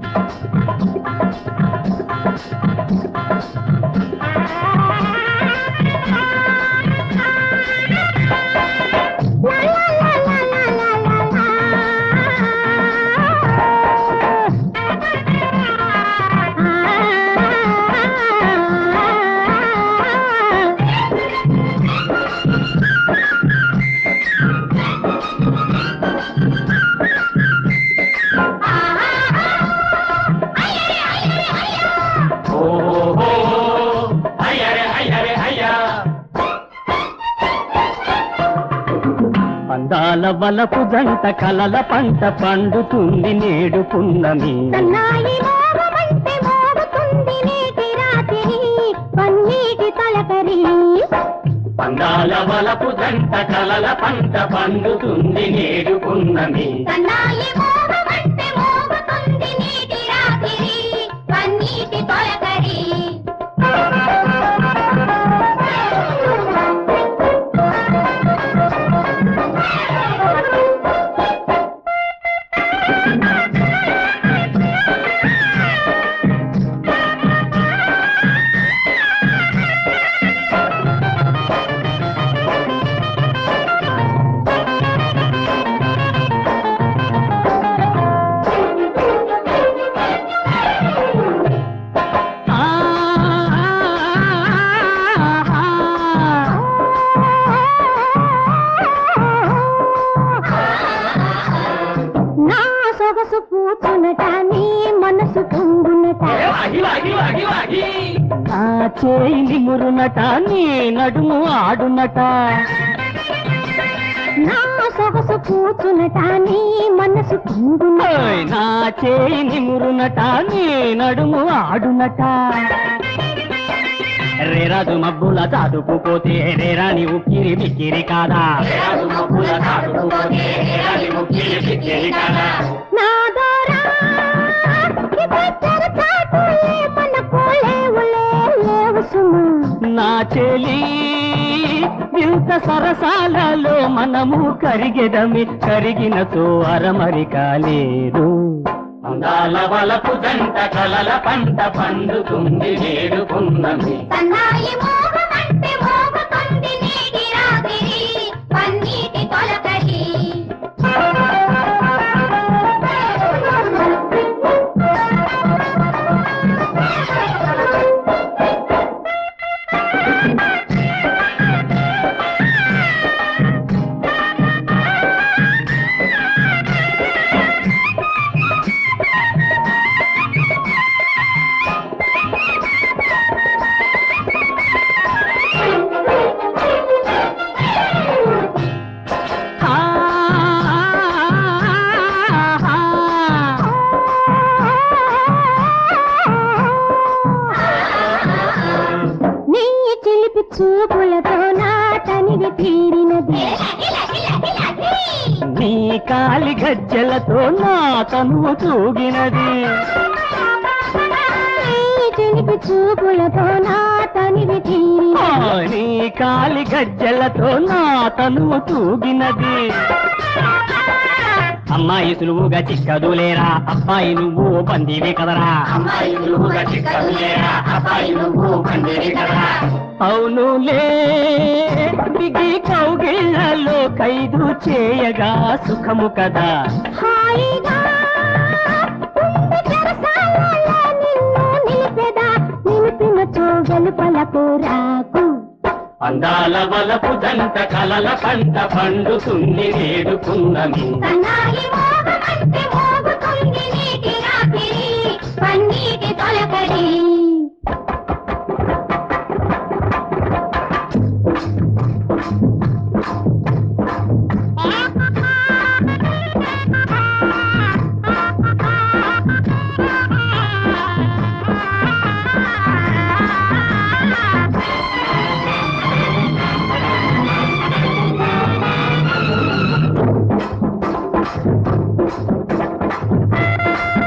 ఓహో అయ్యరే అయ్యరే అయ్యా అందాల వలపు జంట కలల పంట పండుతుంది నేడు పున్నమి సన్నాయి మోగమంటే మోగుతుంది నేటి రాత్రి పన్నీటి తలకరి పందాల వలపు జంట కలల పంట పండుతుంది నేడు పున్నమి సన్నాయి మోగమంటే మోగుతుంది నేటి రాత్రి పన్నీటి తొలకరి ఆ, నా సొగసు పూచునట నీ మనసు పొంగునట వాగి వాగి వాగి వాగి నా చేయి నిమురునట నీ నడుము ఆడునట నా సొగసు పూచునట నీ మనసు పొంగునట ఓయ్, నా చేయి నిమురునట నీ నడుము ఆడునట రేరాజు మబ్బుల దాదుకుపోతే రేరాని ఉక్కిరి మిక్కిరి కాదా రాజు మబ్బుల దాటుకుపోతే రాజు ముక్కిలి పిక్కిలి కాదా నా దొరా ఇద్దరు చాటులే మనకు లేవులే లేవు సుమా నా చెలి వింత సరసాలలో మనము కరిగెదమి కరిగినతో అరమరిక లేదు అందాల వలపు జంట కలల పంట పండుతుంది నేడు పున్నమి సన్నాయి మోగమంటే మోగుతుంది నేటి రాత్రి పన్నీటి తొలకరి ఆ, ఆ, నీ చిలిపి చూపులతో నా తనివి తీరినది నీ కాలి గజ్జలతో నా తనువు తూగినది నీ చిలిపి చూపులతో నా తనివి ఆ, తీరినది నీ కాలి గజ్జలతో నా తనువు తూగినది అమ్మాయి సులువుగా చిక్కదులేరా అబ్బాయి నువ్వు పందివి కదరా అమ్మాయి నువ్వుగా చిక్కదులేరా అబ్బాయి నువ్వు పందిరి కదా అవునులే బిగి కౌగిళ్లలో ఖైదు చేయగా సుఖము కదా హాయిగా ఉండి చెరసాలలో నిన్ను నిలిపెదా నిలిపిన చోగలు పలకు రాకు అందాల వలపు జంట కలల పంట పండుతుంది నేడు పున్నమి సన్నాయి మోగమంటే మోగుతుంది నీటి రాత్రి పన్నీటి తొలకరి ఆ